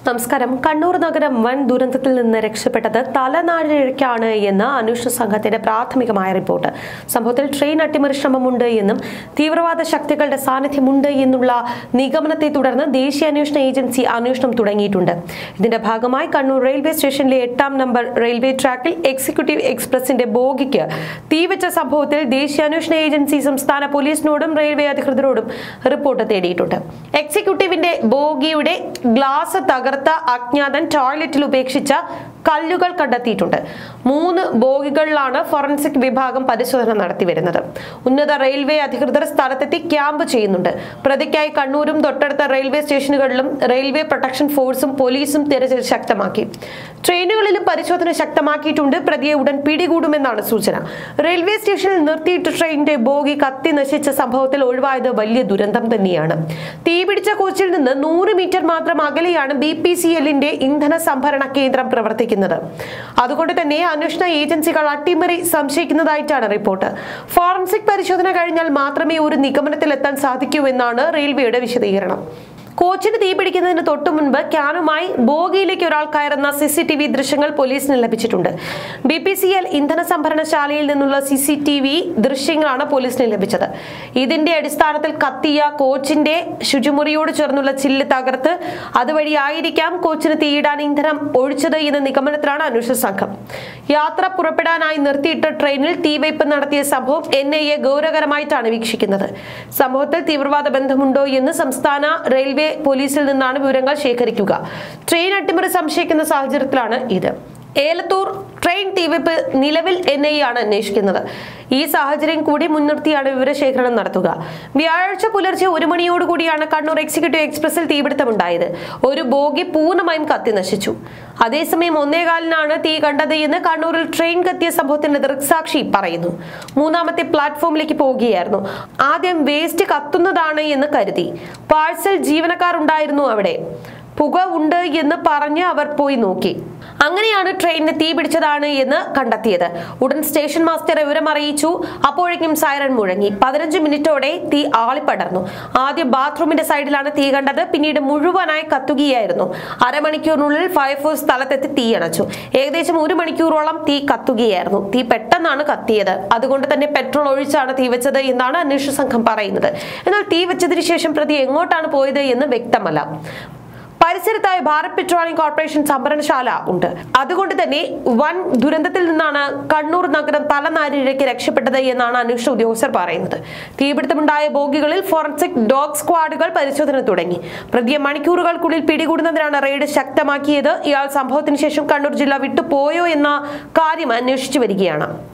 നമസ്കാരം കണ്ണൂർ നഗരം വൻ ദുരന്തത്തിൽ നിന്ന് രക്ഷപ്പെട്ടത് തലനാരിഴയ്ക്കാണ് എന്ന് അന്വേഷണ സംഘത്തിന്റെ പ്രാഥമികമായ റിപ്പോർട്ട് സംഭവത്തിൽ ട്രെയിൻ അട്ടിമറി ശ്രമമുണ്ട് എന്നും തീവ്രവാദ ശക്തികളുടെ സാന്നിധ്യമുണ്ട് എന്നുള്ള നിഗമനത്തെ തുടർന്ന് ദേശീയ അന്വേഷണ ഏജൻസി അന്വേഷണം തുടങ്ങിയിട്ടുണ്ട് ഇതിന്റെ ഭാഗമായി കണ്ണൂർ റെയിൽവേ സ്റ്റേഷനിലെ എട്ടാം നമ്പർ റെയിൽവേ ട്രാക്കിൽ എക്സിക്യൂട്ടീവ് എക്സ്പ്രസിന്റെ ബോഗിക്ക് തീവച്ച സംഭവത്തിൽ ദേശീയ അന്വേഷണ ഏജൻസി സംസ്ഥാന പോലീസിനോടും റെയിൽവേ അധികൃതരോടും റിപ്പോർട്ട് തേടിയിട്ടുണ്ട് എക്സിക്യൂട്ടീവിന്റെ ബോഗിയുടെ ഗ്ലാസ് തകർത്ത അജ്ഞാതൻ ടോയ്ലറ്റിൽ ഉപേക്ഷിച്ച കല്ലുകൾ കണ്ടെത്തിയിട്ടുണ്ട് മൂന്ന് ബോഗികളിലാണ് ഫോറൻസിക് വിഭാഗം പരിശോധന നടത്തി വരുന്നത് ഉന്നത റെയിൽവേ അധികൃതർ സ്ഥലത്തെത്തി ക്യാമ്പ് ചെയ്യുന്നുണ്ട് പ്രതിക്കായി കണ്ണൂരും തൊട്ടടുത്ത റെയിൽവേ സ്റ്റേഷനുകളിലും റെയിൽവേ പ്രൊട്ടക്ഷൻ ഫോഴ്സും പോലീസും തിരച്ചിൽ ശക്തമാക്കി ട്രെയിനുകളിലും പരിശോധന ശക്തമാക്കിയിട്ടുണ്ട് പ്രതിയെ ഉടൻ പിടികൂടുമെന്നാണ് സൂചന റെയിൽവേ സ്റ്റേഷനിൽ നിർത്തിയിട്ട് ട്രെയിനിന്റെ ബോഗി കത്തി നശിച്ച സംഭവത്തിൽ ഒഴിവായത് വലിയ ദുരന്തം തന്നെയാണ് തീപിടിച്ച കോച്ചിൽ നിന്ന് നൂറ് മീറ്റർ മാത്രം അകലെയാണ് ബി പി സി എല്ലിന്റെ ഇന്ധന സംഭരണ കേന്ദ്രം പ്രവർത്തിക്കുന്നത് അതുകൊണ്ട് തന്നെ അന്വേഷണ ഏജൻസികൾ അട്ടിമറി സംശയിക്കുന്നതായിട്ടാണ് റിപ്പോർട്ട് ഫോറൻസിക് പരിശോധന കഴിഞ്ഞാൽ മാത്രമേ ഒരു നിഗമനത്തിലെത്താൻ സാധിക്കൂ എന്നാണ് റെയിൽവേയുടെ വിശദീകരണം കോച്ചിന് തീപിടിക്കുന്നതിന് തൊട്ടു മുൻപ് ക്യാനുമായി ബോഗിയിലേക്ക് ഒരാൾ കയറുന്ന സി സി ടി വി ദൃശ്യങ്ങൾ പോലീസിന് ലഭിച്ചിട്ടുണ്ട് ബി പി സി എൽ ഇന്ധന സംഭരണശാലയിൽ നിന്നുള്ള സി സി ടി വി ദൃശ്യങ്ങളാണ് പോലീസിന് ലഭിച്ചത് ഇതിന്റെ അടിസ്ഥാനത്തിൽ കത്തിയ കോച്ചിന്റെ ശുചിമുറിയോട് ചേർന്നുള്ള ചില്ല് തകർത്ത് അതുവഴിയായിരിക്കാം കോച്ചിന് തീയിടാൻ ഇന്ധനം ഒഴിച്ചത് എന്ന നിഗമനത്തിലാണ് അന്വേഷണ സംഘം യാത്ര പുറപ്പെടാനായി നിർത്തിയിട്ട ട്രെയിനിൽ തീവയ്പ് നടത്തിയ സംഭവം എൻ ഐ എ ഗൗരവകരമായിട്ടാണ് വീക്ഷിക്കുന്നത് സംഭവത്തിൽ തീവ്രവാദ ബന്ധമുണ്ടോ എന്ന് സംസ്ഥാന റെയിൽവേ പോലീസിൽ നിന്നാണ് വിവരങ്ങൾ ശേഖരിക്കുക ട്രെയിൻ അട്ടിമറി സംശയിക്കുന്ന സാഹചര്യത്തിലാണ് ഇത് ഏലത്തൂർ ട്രെയിൻ തീവെപ്പ് നിലവിൽ എൻ ഐ ആണ് അന്വേഷിക്കുന്നത് ഈ സാഹചര്യം കൂടി മുൻനിർത്തിയാണ് വിവരശേഖരണം നടത്തുക വ്യാഴാഴ്ച പുലർച്ചെ ഒരു മണിയോടുകൂടിയാണ് കണ്ണൂർ എക്സിക്യൂട്ടീവ് എക്സ്പ്രസിൽ തീപിടുത്തമുണ്ടായത് ഒരു ബോഗി പൂർണ്ണമായും കത്തി നശിച്ചു അതേസമയം ഒന്നേകാലിനാണ് തീ കണ്ടത് എന്ന് കണ്ണൂരിൽ ട്രെയിൻ കത്തിയ സംഭവത്തിന്റെ ദൃക്സാക്ഷി പറയുന്നു മൂന്നാമത്തെ പ്ലാറ്റ്ഫോമിലേക്ക് പോവുകയായിരുന്നു ആദ്യം വേസ്റ്റ് കത്തുന്നതാണ് എന്ന് കരുതി പാഴ്സൽ ജീവനക്കാർ ഉണ്ടായിരുന്നു അവിടെ പുക ഉണ്ട് എന്ന് പറഞ്ഞ് അവർ പോയി നോക്കി അങ്ങനെയാണ് ട്രെയിനിന് തീ പിടിച്ചതാണ് എന്ന് കണ്ടെത്തിയത് ഉടൻ സ്റ്റേഷൻ മാസ്റ്റർ വിവരം അറിയിച്ചു അപ്പോഴേക്കും സൈറൺ മുഴങ്ങി പതിനഞ്ച് മിനിറ്റോടെ തീ ആളിപ്പടർന്നു ആദ്യം ബാത്റൂമിന്റെ സൈഡിലാണ് തീ കണ്ടത് പിന്നീട് മുഴുവനായി കത്തുകയായിരുന്നു അരമണിക്കൂറിനുള്ളിൽ ഫയർഫോഴ്സ് സ്ഥലത്തെത്തി തീയണച്ചു ഏകദേശം ഒരു മണിക്കൂറോളം തീ കത്തുകയായിരുന്നു തീ പെട്ടെന്നാണ് കത്തിയത് അതുകൊണ്ട് തന്നെ പെട്രോൾ ഒഴിച്ചാണ് തീ വെച്ചത് എന്നാണ് അന്വേഷണ സംഘം പറയുന്നത് എന്നാൽ തീ വെച്ചതിന് ശേഷം പ്രതി എങ്ങോട്ടാണ് പോയത് എന്ന് വ്യക്തമല്ല പരിസരത്തായി ഭാരത് പെട്രോളിയം കോർപ്പറേഷൻ സംഭരണശാല ഉണ്ട് അതുകൊണ്ട് തന്നെ വൻ ദുരന്തത്തിൽ നിന്നാണ് കണ്ണൂർ നഗരം തലനാരിഴയ്ക്ക് രക്ഷപ്പെട്ടത് എന്നാണ് അന്വേഷണ ഉദ്യോഗസ്ഥർ പറയുന്നത് തീപിടുത്തമുണ്ടായ ബോഗികളിൽ ഫോറൻസിക് ഡോഗ് സ്ക്വാഡുകൾ പരിശോധന തുടങ്ങി പ്രതിയെ മണിക്കൂറുകൾക്കുള്ളിൽ പിടികൂടുന്നതിനാണ് റെയ്ഡ് ശക്തമാക്കിയത് ഇയാൾ സംഭവത്തിന് ശേഷം കണ്ണൂർ ജില്ല വിട്ടുപോയോ എന്ന കാര്യം അന്വേഷിച്ചു വരികയാണ്